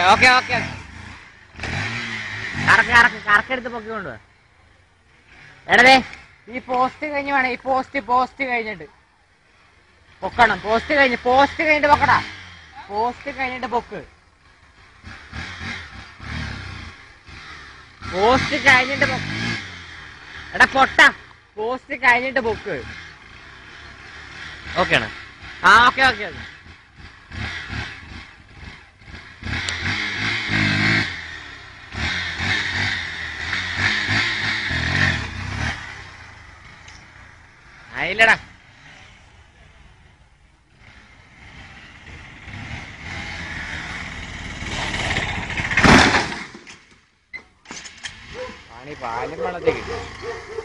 okay okay കറക്ക് കറക്ക് കറക്കെടുത്ത് പൊക്കി കൊണ്ടുവാ എടതേ ഈ പോസ്റ്റ് കഴിഞ്ഞ് വേണം ഈ പോസ്റ്റ് പോസ്റ്റ് കഴിഞ്ഞിട്ട് പൊക്കണം പോസ്റ്റ് കഴിഞ്ഞ് പോസ്റ്റ് കഴിഞ്ഞിട്ട് പൊക്കടാ പോസ്റ്റ് കഴിഞ്ഞിട്ട് പൊക്ക് പോസ്റ്റ് കഴിഞ്ഞിട്ട് പൊക്ക് എടാ പൊട്ട പോസ്റ്റ് കഴിഞ്ഞിട്ട് പൊക്ക് ഓക്കെ ആണ് ആ ഓക്കെ ഓക്കെ ഓക്കെ ആയില്ലടാ പണി പാലും വെള്ളത്തിൽ കിട്ടും